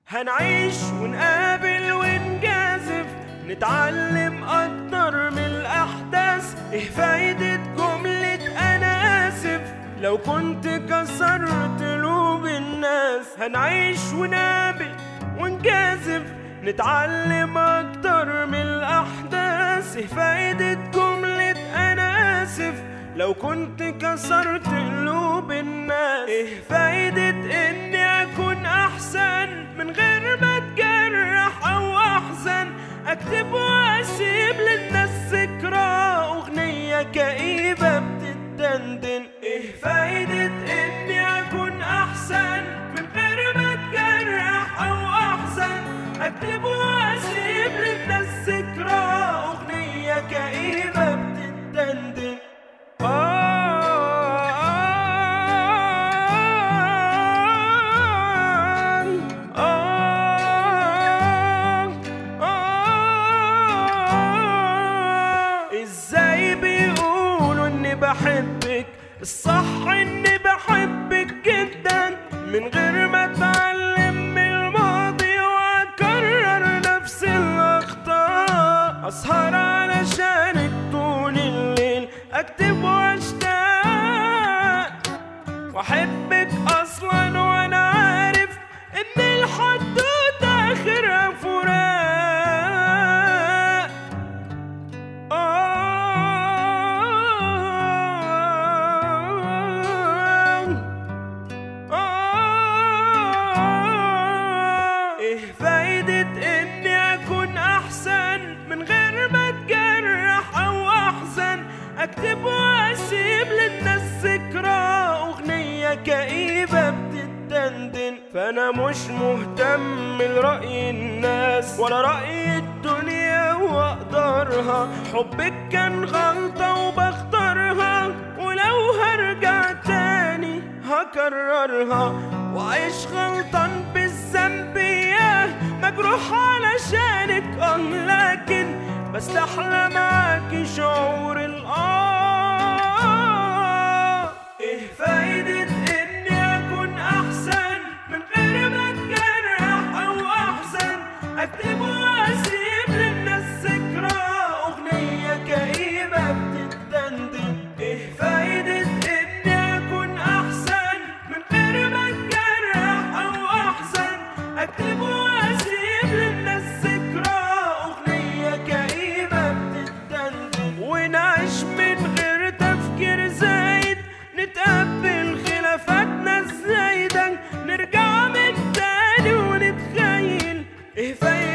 هنعيش ونقابل ونجازف نتعلم أكتر من الأحداث إيه فايدة جملة أنا آسف لو كنت كسرت قلوب الناس هنعيش ونقابل ونجازف نتعلم أكتر من الأحداث إيه فايدة جملة أنا آسف لو كنت كسرت قلوب الناس إيه فايدة إني أكون أحسن من غير ما أتجرح أو أحزن أكتب وأسيب للناس ذكرى أغنية كئيبة بتدندن إيه فايدة إني أكون أحسن من غير ما أتجرح أو أحزن أكتب وأسيب للناس ذكرى أغنية كئيبة بتدندن ازاي بيقولوا اني بحبك الصح اني بحبك جدا من غير ما اتعلم من الماضي واكرر نفس الاخطاء اسهر علشانك طول الليل اكتب واشتاق واحبك اصلا وانا عارف ان الحدوته اخرها فراق ايه فايدة اني اكون احسن من غير ما اتجرح او احزن اكتب واسيب للناس ذكرى اغنية كئيبة بتدندن فانا مش مهتم لرأي الناس ولا رأي الدنيا واقدارها حبك كان غلطة وبختارها ولو هرجع تاني هكررها وعيش غلطان بالذنب ياه مجروح علشانك اه لكن بستحلى معاكي شعور الآه ايه فايدة اني اكون احسن من غير ما اتجرح او احزن اكتب واسيب للناس ذكرى اغنية كئيبة بتدندن ايه فايدة اني اكون احسن من غير ما اتجرح او احزن اكتب واسيب للناس ذكرى اغنية كئيبة بتدندن ونعيش من غير تفكير زايد نتقبل خلافاتنا الزايدة نرجع من تاني ونتخيل ايه فايدة